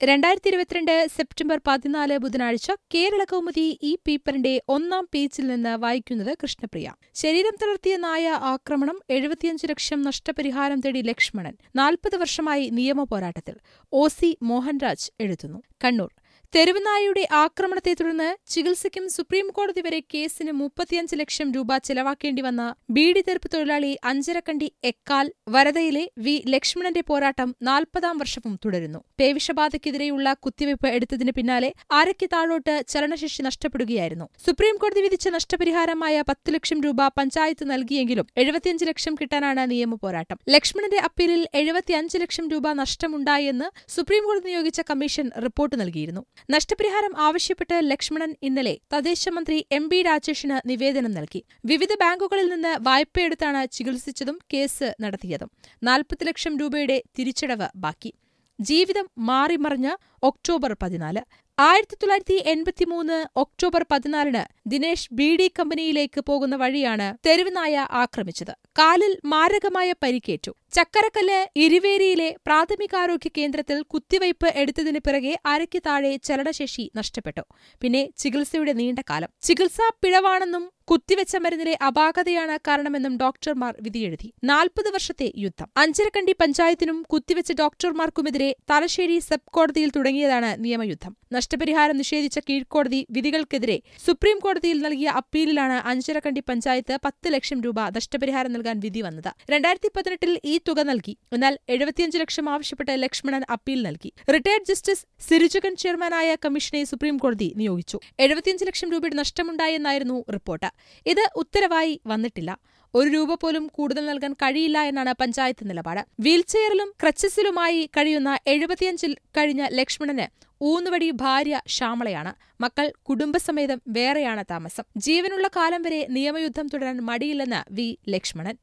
രണ്ടായിരത്തി ഇരുപത്തിരണ്ട് സെപ്റ്റംബർ പതിനാല് ബുധനാഴ്ച കേരള കൗമുദി ഈ പേപ്പറിന്റെ ഒന്നാം പേജിൽ നിന്ന് വായിക്കുന്നത് കൃഷ്ണപ്രിയ ശരീരം തളർത്തിയ നായ ആക്രമണം എഴുപത്തിയഞ്ച് ലക്ഷം നഷ്ടപരിഹാരം തേടി ലക്ഷ്മണൻ നാൽപ്പത് വർഷമായി നിയമ പോരാട്ടത്തിൽ ഒ സി മോഹൻരാജ് എഴുതുന്നു കണ്ണൂർ തെരുവുനായയുടെ ആക്രമണത്തെ തുടർന്ന് ചികിത്സയ്ക്കും സുപ്രീംകോടതി വരെ കേസിന് മുപ്പത്തിയഞ്ച് ലക്ഷം രൂപ ചെലവാക്കേണ്ടി വന്ന ബീഡി തെറുപ്പ് തൊഴിലാളി അഞ്ചരക്കണ്ടി എക്കാൽ വരദയിലെ വി ലക്ഷ്മണന്റെ പോരാട്ടം നാൽപ്പതാം വർഷവും തുടരുന്നു പേവിഷബാധയ്ക്കെതിരെയുള്ള കുത്തിവയ്പ് എടുത്തതിന് പിന്നാലെ അരയ്ക്ക് താഴോട്ട് ചലനശേഷി നഷ്ടപ്പെടുകയായിരുന്നു സുപ്രീംകോടതി വിധിച്ച നഷ്ടപരിഹാരമായ പത്ത് ലക്ഷം രൂപ പഞ്ചായത്ത് നൽകിയെങ്കിലും എഴുപത്തിയഞ്ച് ലക്ഷം കിട്ടാനാണ് നിയമ പോരാട്ടം ലക്ഷ്മണന്റെ അപ്പീലിൽ എഴുപത്തിയഞ്ച് ലക്ഷം രൂപ നഷ്ടമുണ്ടായെന്ന് സുപ്രീംകോടതി നിയോഗിച്ച കമ്മീഷൻ റിപ്പോർട്ട് നൽകിയിരുന്നു നഷ്ടപരിഹാരം ആവശ്യപ്പെട്ട് ലക്ഷ്മണൻ ഇന്നലെ തദ്ദേശ മന്ത്രി എം ബി രാജേഷിന് നിവേദനം നൽകി വിവിധ ബാങ്കുകളിൽ നിന്ന് വായ്പയെടുത്താണ് ചികിത്സിച്ചതും കേസ് നടത്തിയതും നാൽപ്പത് ലക്ഷം രൂപയുടെ തിരിച്ചടവ് ബാക്കി ജീവിതം മാറിമറിഞ്ഞ് ഒക്ടോബർ പതിനാല് ആയിരത്തി തൊള്ളായിരത്തി എൺപത്തിമൂന്ന് ഒക്ടോബർ പതിനാലിന് ദിനേശ് ബി ഡി കമ്പനിയിലേക്ക് പോകുന്ന വഴിയാണ് തെരുവുനായ ആക്രമിച്ചത് കാലിൽ മാരകമായ പരിക്കേറ്റു ചക്കരക്കല്ല് ഇരുവേരിയിലെ പ്രാഥമികാരോഗ്യ കേന്ദ്രത്തിൽ കുത്തിവയ്പ് എടുത്തതിന് പിറകെ അരയ്ക്ക് താഴെ ചലനശേഷി നഷ്ടപ്പെട്ടു പിന്നെ ചികിത്സയുടെ നീണ്ടകാലം ചികിത്സാ പിഴവാണെന്നും കുത്തിവെച്ച മരുന്നിലെ അപാകതയാണ് കാരണമെന്നും ഡോക്ടർമാർ വിധിയെഴുതി നാൽപ്പത് വർഷത്തെ യുദ്ധം അഞ്ചരക്കണ്ടി പഞ്ചായത്തിനും കുത്തിവെച്ച ഡോക്ടർമാർക്കുമെതിരെ തലശ്ശേരി സബ് കോടതിയിൽ തുടങ്ങിയതാണ് നിയമയുദ്ധം നഷ്ടപരിഹാരം നിഷേധിച്ച കീഴ്ക്കോടതി വിധികൾക്കെതിരെ സുപ്രീം കോടതിയിൽ നൽകിയ അപ്പീലിലാണ് അഞ്ചരക്കണ്ടി പഞ്ചായത്ത് പത്ത് ലക്ഷം രൂപ നഷ്ടപരിഹാരം നൽകാൻ വിധി വന്നത് രണ്ടായിരത്തി പതിനെട്ടിൽ ഈ തുക നൽകി എന്നാൽ എഴുപത്തിയഞ്ച് ലക്ഷം ആവശ്യപ്പെട്ട് ലക്ഷ്മണൻ അപ്പീൽ നൽകി റിട്ടയർഡ് ജസ്റ്റിസ് സിരുചകൻ ചെയർമാനായ കമ്മീഷനെ സുപ്രീംകോടതി നിയോഗിച്ചു എഴുപത്തിയഞ്ച് ലക്ഷം രൂപയുടെ നഷ്ടമുണ്ടായെന്നായിരുന്നു റിപ്പോർട്ട് ഇത് ഉത്തരവായി വന്നിട്ടില്ല ഒരു രൂപ പോലും കൂടുതൽ നൽകാൻ കഴിയില്ല എന്നാണ് പഞ്ചായത്ത് നിലപാട് വീൽചെയറിലും ക്രച്ചസിലുമായി കഴിയുന്ന എഴുപത്തിയഞ്ചിൽ കഴിഞ്ഞ ലക്ഷ്മണന് ഊന്നുവടി ഭാര്യ ശ്യാമളയാണ് മക്കൾ കുടുംബസമേതം വേറെയാണ് താമസം ജീവനുള്ള കാലം വരെ നിയമയുദ്ധം തുടരാൻ മടിയില്ലെന്ന് വി ലക്ഷ്മണൻ